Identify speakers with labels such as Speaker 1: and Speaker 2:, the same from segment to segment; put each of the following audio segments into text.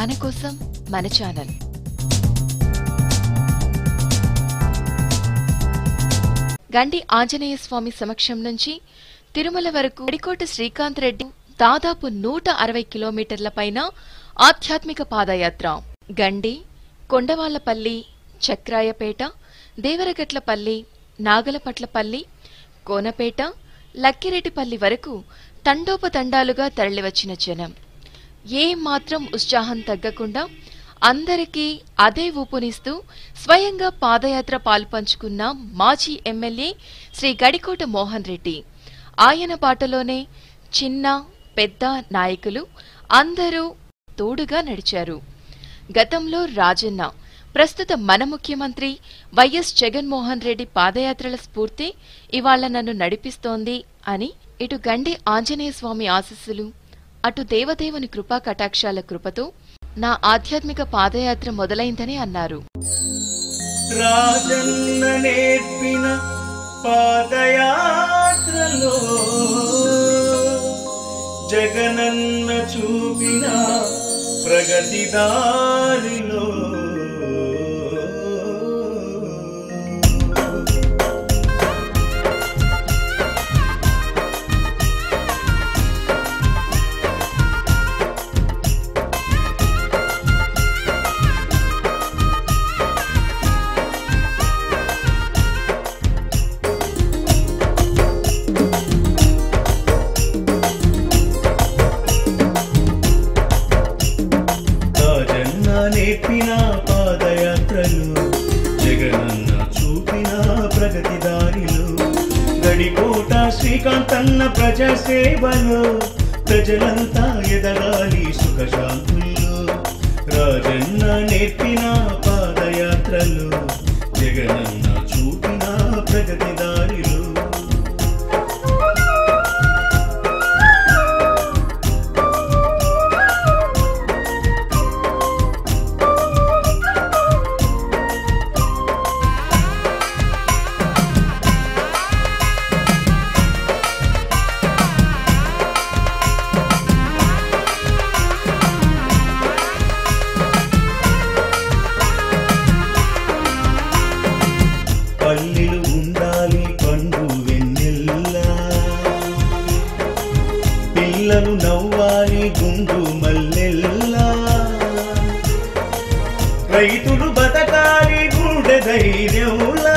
Speaker 1: మన కోసం మన ఛానల్ గండి ఆంజనేయ స్వామి సమక్షం నుంచి తిరుమల వరకు అడికోట శ్రీకాంత్ రెడ్డి దాదాపు నూట అరవై కిలోమీటర్ల పైన ఆధ్యాత్మిక పాదయాత్ర గండి కొండవాళ్లపల్లి చక్రాయపేట దేవరగట్లపల్లి నాగలపట్లపల్లి కోనపేట లక్కిరెడ్డిపల్లి వరకు తండోపతండాలుగా తరలివచ్చిన జనం ఏ మాత్రం ఉత్సాహం తగ్గకుండా అందరికీ అదే ఊపునిస్తూ స్వయంగా పాదయాత్ర పాల్పంచుకున్న మాజీ ఎమ్మెల్యే శ్రీ గడికోట మోహన్ రెడ్డి ఆయన బాటలోనే చిన్న పెద్ద నాయకులు అందరూ తోడుగా నడిచారు గతంలో రాజన్న ప్రస్తుత మన ముఖ్యమంత్రి వైఎస్ జగన్మోహన్ రెడ్డి పాదయాత్రల స్ఫూర్తి ఇవాళ నన్ను నడిపిస్తోంది అని ఇటు గండి ఆంజనేయ స్వామి ఆశస్సులు అటు దేవదేవుని కృపా కటాక్షాల కృపతో నా ఆధ్యాత్మిక పాదయాత్ర మొదలైందని అన్నారు
Speaker 2: రాజన్న నేర్పిన పాదయాత్రలో జగనన్న చూపిన ప్రగతి దారిలో రాజన్న నేర్పిన పాదయాత్రలు జగనన్న చూపిన ప్రగతి దారిలో గడికోట శ్రీకాంతన్న ప్రజా సేవలో ప్రజలంతా ఎదగాలి సుఖశాంతుల్లో రాజన్న నేర్పిన పాదయాత్రలు జగనన్న చూపిన ప్రగతి దారిలో పల్లిలు ఉండాలి పండు వెన్నెల్లా పిల్లలు నవ్వాలి గుండు మల్లెల్లా రైతులు బతకాలి గుండె ధైర్యంలా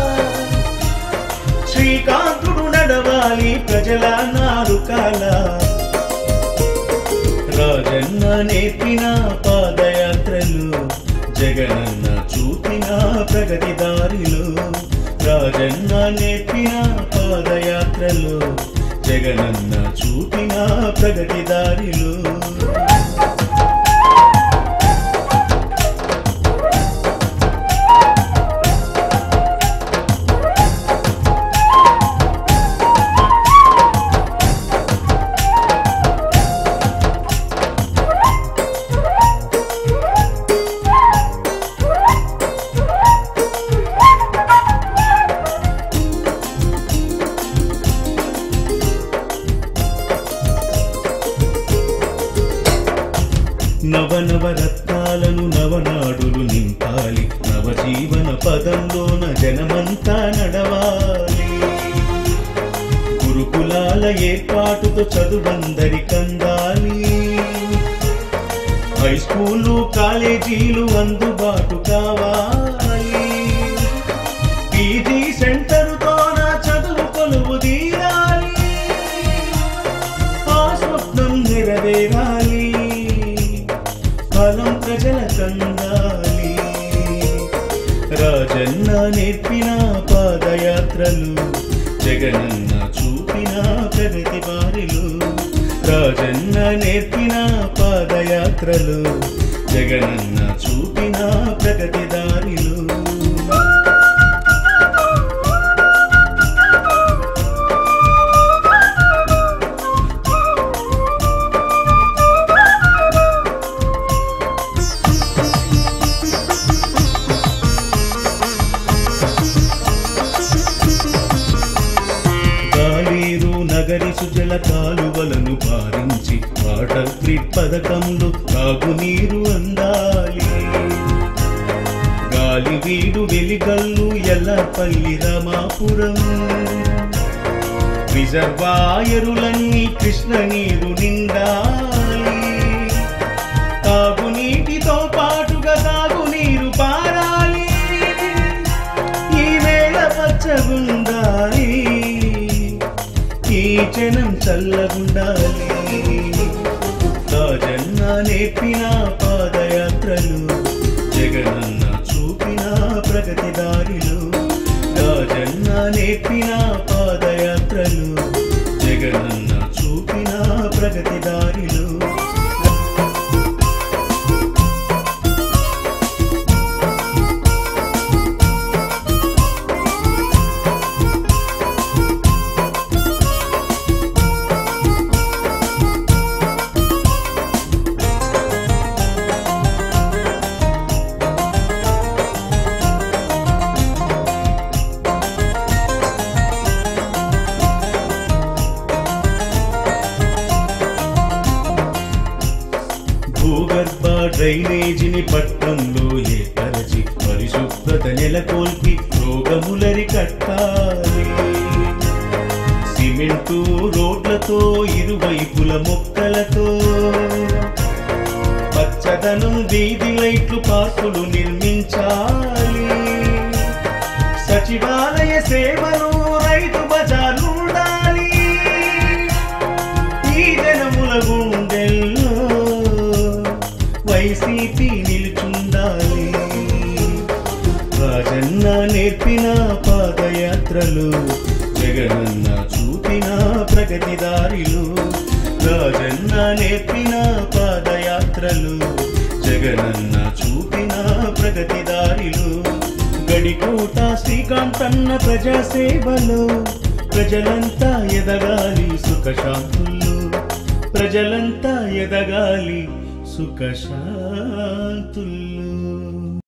Speaker 2: శ్రీకాంతుడు నడవాలి ప్రజల నారుకాల రాజన్న నేర్పిన పాదయాత్రలు జగనన్న చూపిన ప్రగతి దారిలో రాజన్న నేర్పిన పాదయాత్రలు జగనన్న చూపిన ప్రగతి దారిలో నవనవరత్నాలను నవనాడులు నింపాలి నవజీవన పదంలోన జనమంతా నడవాలి గురుకులాల ఏర్పాటుతో చదువందరి కందాలి హై స్కూలు కాలేజీలు అందుబాటు కావాలి పీజీ సెంటరుతో నా చదువు కొలువు తీరాలి ఆ స్వప్నం నెరవేరాలి ఫలం ప్రజల కందాలి రాజన్న నేర్పిన పాదయాత్రలు జగనన్న చూపిన ప్రగతి బారిలు రాజన్న నేర్పిన పాదయాత్రలు జగనన్న చూపిన ప్రగతి దారిలు సాగరి సుజల కాలువలను పారించి వాటర్ గ్రిడ్ పథకంలో తాగునీరు అందాలి గాలి వీడు వెలిగల్లు ఎల్లపల్లి రామాపురం రిజర్వాయరులన్నీ కృష్ణ నీరు నిండాలి తాగునీటితో పాటుగా తాగునీరు పారాలి ఈ వేళ పచ్చగుండాలి ఈ జనం చల్లగుండాలి రాజన్న నేర్పిన పాదయాత్రలు జగనన్న చూపిన ప్రగతి దారిలు రాజన్న నేర్పిన పాదయాత్రలు జగనన్న చూపిన ప్రగతి దారిలు భూగర్భ డ్రైనేజీని పట్టణంలో ఏర్పరచి పరిశుభ్రత నెలకొల్పి రోగములరి కట్టాలి సిమెంటు రోడ్లతో ఇరువైపుల మొక్కలతో పచ్చదనం వీధి లైట్లు పార్కులు నిర్మించాలి సచివాలయ సేవలు రైతు బజార్లు ఉండాలి ఈ జనముల గుండెల్లో వైసీపీ నిలుచుండాలి రాజన్న నేర్పిన పాదయాత్రలు జగనన్న చూపిన ప్రగతి దారిలు రాజన్న నేర్పిన పాదయాత్రలు జగనన్న చూపిన ప్రగతి దారిలు గడికోట శ్రీకాంతన్న ప్రజాసేవలో ప్రజలంతా ఎదగాలి సుఖశాంతుల్లో ప్రజలంతా ఎదగాలి సుఖశాంతుల్లో